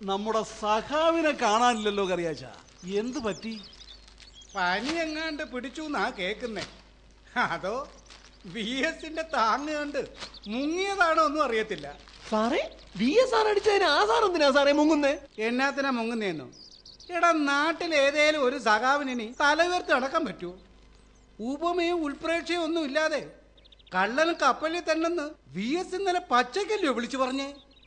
നമ്മുടെ സഖാവിനെ കാണാനില്ലല്ലോ കറിയാച്ച എന്ത് പറ്റി പനി എങ്ങാണ്ട് പിടിച്ചു എന്നാ കേക്കുന്നേ അതോ വി എസിന്റെ താങ്ങ് കണ്ട് മുങ്ങിയതാണോ ഒന്നും അറിയത്തില്ല സാറേ വി എസ് ആർ അടിച്ചതിന് ആ സാർ എന്തിനാ സാറേ മുങ്ങുന്നേ എന്നാത്തിനാ മുങ്ങുന്നേന്നു എടാ നാട്ടിൽ ഏതേലും ഒരു സഖാവിനി തലവേർത്ത് നടക്കാൻ പറ്റുമോ ഉപമയും ഉൾപ്രേക്ഷയും ഒന്നും ഇല്ലാതെ കള്ളനും കപ്പലിൽ തന്നെന്ന് വി എസ് ഇന്നലെ പച്ചക്കല്ലോ വിളിച്ചു പറഞ്ഞേ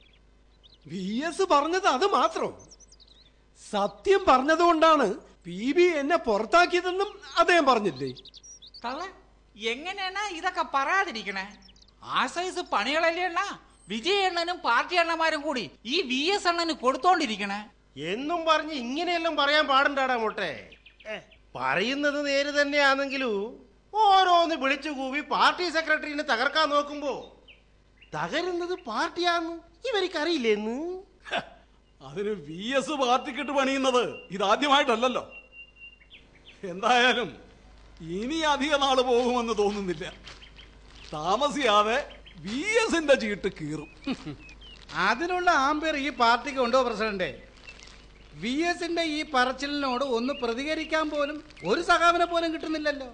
വി എസ് പറഞ്ഞത് അത് മാത്രം സത്യം പറഞ്ഞതുകൊണ്ടാണ് പി ബി എന്നെ പുറത്താക്കിയതെന്നും അദ്ദേഹം പറഞ്ഞില്ലേ തള്ള എങ്ങനെയാണ് ഇതൊക്കെ പറയാതിരിക്കണേ ആ സൈസ് പണികളല്ലേ അണ്ണ വിജയ അണ്ണനും പാർട്ടി അണ്ണന്മാരും കൂടി ഈ വി എസ് അണ്ണന് കൊടുത്തോണ്ടിരിക്കണേ എന്നും പറഞ്ഞ് ഇങ്ങനെയെല്ലാം പറയാൻ പാടണ്ടാടാ മുട്ടെ ഏ, പറയുന്നത് നേര് തന്നെയാണെങ്കിലും ഓരോന്ന് വിളിച്ചു കൂവി പാർട്ടി സെക്രട്ടറിനെ തകർക്കാൻ നോക്കുമ്പോ തകരുന്നത് പാർട്ടിയാന്ന് ഇവർക്കറിയില്ലെന്ന് അതിന് വി എസ് പാർട്ടിക്കിട്ട് പണിയുന്നത് ഇതാദ്യമായിട്ടല്ലല്ലോ എന്തായാലും ഇനി അധിക നാള് പോകുമെന്ന് തോന്നുന്നില്ല താമസിയാതെ വി എസിന്റെ ചീട്ട് കീറും അതിനുള്ള ആംബിയർ ഈ പാർട്ടിക്ക് ഉണ്ടോ പ്രസിഡന്റ് വി എസിന്റെ ഈ പറച്ചിലിനോട് ഒന്ന് പ്രതികരിക്കാൻ പോലും ഒരു സഖാവിനെ പോലും കിട്ടുന്നില്ലല്ലോ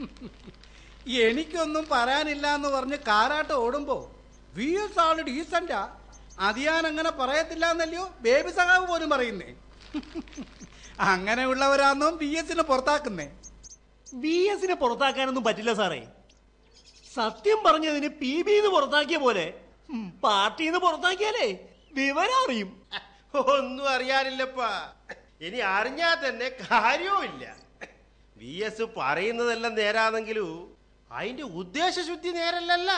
എനിക്കൊന്നും പറയാനില്ല എന്ന് പറഞ്ഞ് കാരാട്ട് ഓടുമ്പോ വി എസ് ആള് ഡീസന്റാ അത് ഞാൻ അങ്ങനെ പറയത്തില്ല എന്നല്ലയോ ബേബി സഖാവ് പോലും പറയുന്നേ അങ്ങനെയുള്ളവരാന്നും വി എസിനെ പുറത്താക്കുന്നേ വി എസിനെ പുറത്താക്കാനൊന്നും പറ്റില്ല സാറേ സത്യം പറഞ്ഞതിന് പി ബിന്ന് പുറത്താക്കിയ പോലെ ഉം, പാർട്ടിന്ന് പുറത്താക്കിയാലേ വിവരം അറിയും ഒന്നും അറിയാനില്ലപ്പാ ഇനി അറിഞ്ഞാൽ തന്നെ കാര്യവുമില്ല വി എസ് പറയുന്നതെല്ലാം നേരാണെങ്കിലും അതിന്റെ ഉദ്ദേശശുദ്ധി നേരല്ലല്ല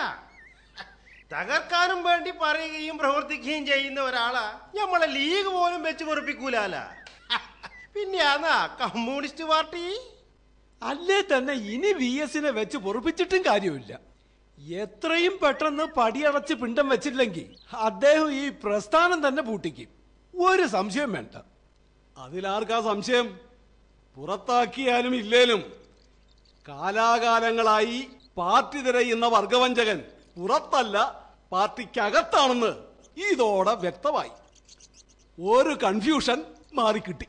തകർക്കാനും വേണ്ടി പറയുകയും പ്രവർത്തിക്കുകയും ചെയ്യുന്ന ഒരാളാ നമ്മളെ ലീഗ് പോലും വെച്ച് പൊറപ്പിക്കൂലാല പിന്നെയാന്നാ കമ്മ്യൂണിസ്റ്റ് പാർട്ടി അല്ലേ തന്നെ ഇനി വി എസിനെ വെച്ച് പൊറപ്പിച്ചിട്ടും കാര്യമില്ല എത്രയും പെട്ടെന്ന് പടിയടച്ച് പിണ്ടം വെച്ചില്ലെങ്കിൽ അദ്ദേഹം ഈ പ്രസ്ഥാനം തന്നെ പൂട്ടിക്കും ഒരു സംശയം വേണ്ട അതിലാർക്കാ സംശയം പുറത്താക്കിയാലും ഇല്ലേലും കാലാകാലങ്ങളായി പാർട്ടി തിരയുന്ന വർഗവഞ്ചകൻ പുറത്തല്ല പാർട്ടിക്കകത്താണെന്ന് ഇതോടെ വ്യക്തമായി ഒരു കൺഫ്യൂഷൻ മാറിക്കിട്ടി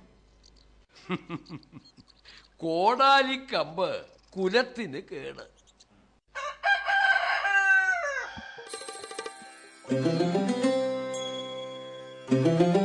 കോടാലിക്കമ്പ് കുലത്തിന് കേട് Thank